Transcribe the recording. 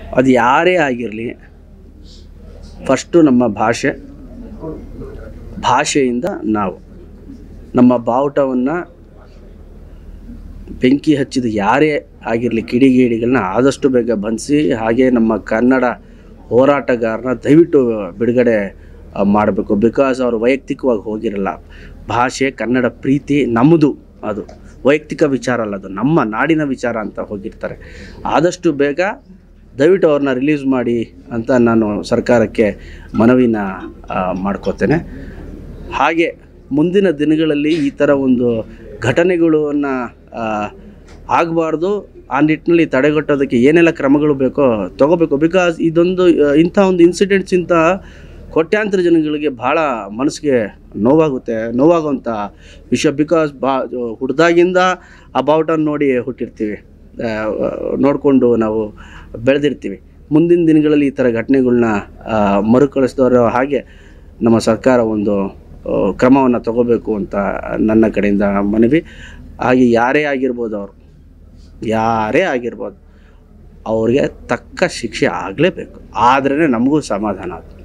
ಅದು ಯಾರೇ ಆಗಿರಲಿ ಫಸ್ಟು ನಮ್ಮ ಭಾಷೆ ಭಾಷೆಯಿಂದ ನಾವು ನಮ್ಮ ಬಾವುಟವನ್ನು ಬೆಂಕಿ ಹಚ್ಚಿದ ಯಾರೇ ಆಗಿರಲಿ ಕಿಡಿಗೇಡಿಗಳನ್ನ ಆದಷ್ಟು ಬೇಗ ಬಂಧಿಸಿ ಹಾಗೆ ನಮ್ಮ ಕನ್ನಡ ಹೋರಾಟಗಾರನ ದಯವಿಟ್ಟು ಬಿಡುಗಡೆ ಮಾಡಬೇಕು ಬಿಕಾಸ್ ಅವರು ವೈಯಕ್ತಿಕವಾಗಿ ಹೋಗಿರಲ್ಲ ಭಾಷೆ ಕನ್ನಡ ಪ್ರೀತಿ ನಮ್ಮದು ಅದು ವೈಯಕ್ತಿಕ ವಿಚಾರ ಅಲ್ಲ ಅದು ನಮ್ಮ ನಾಡಿನ ವಿಚಾರ ಅಂತ ಹೋಗಿರ್ತಾರೆ ಆದಷ್ಟು ಬೇಗ ದಯವಿಟ್ಟು ಅವ್ರನ್ನ ರಿಲೀಸ್ ಮಾಡಿ ಅಂತ ನಾನು ಸರ್ಕಾರಕ್ಕೆ ಮನವಿನ ಆ, ಮಾಡ್ಕೋತೇನೆ ಹಾಗೆ ಮುಂದಿನ ದಿನಗಳಲ್ಲಿ ಈ ಥರ ಒಂದು ಘಟನೆಗಳನ್ನು ಆಗಬಾರ್ದು ಆ ನಿಟ್ಟಿನಲ್ಲಿ ತಡೆಗಟ್ಟೋದಕ್ಕೆ ಏನೆಲ್ಲ ಕ್ರಮಗಳು ಬೇಕೋ ತಗೋಬೇಕು ಬಿಕಾಸ್ ಇದೊಂದು ಆ, ಇಂಥ ಒಂದು ಇನ್ಸಿಡೆಂಟ್ಸ್ ಇಂಥ ಕೋಟ್ಯಾಂತರ ಜನಗಳಿಗೆ ಭಾಳ ಮನಸ್ಸಿಗೆ ನೋವಾಗುತ್ತೆ ನೋವಾಗುವಂಥ ವಿಷಯ ಬಿಕಾಸ್ ಬಾ ಹುಡ್ದಾಗಿಂದ ಆ ಬಾವುಟನ ನೋಡಿ ಹುಟ್ಟಿರ್ತೀವಿ ಆ, ನೋಡಿಕೊಂಡು ನಾವು ಬೆಳೆದಿರ್ತೀವಿ ಮುಂದಿನ ದಿನಗಳಲ್ಲಿ ಈ ಥರ ಘಟನೆಗಳ್ನ ಮರುಕಳಿಸಿದವರು ಹಾಗೆ ನಮ್ಮ ಸರ್ಕಾರ ಒಂದು ಕ್ರಮವನ್ನು ತಗೋಬೇಕು ಅಂತ ನನ್ನ ಕಡೆಯಿಂದ ಮನವಿ ಹಾಗೆ ಯಾರೇ ಆಗಿರ್ಬೋದು ಅವರು ಯಾರೇ ಆಗಿರ್ಬೋದು ಅವ್ರಿಗೆ ತಕ್ಕ ಶಿಕ್ಷೆ ಆಗಲೇಬೇಕು ಆದ್ರೇ ನಮಗೂ ಸಮಾಧಾನ ಅದು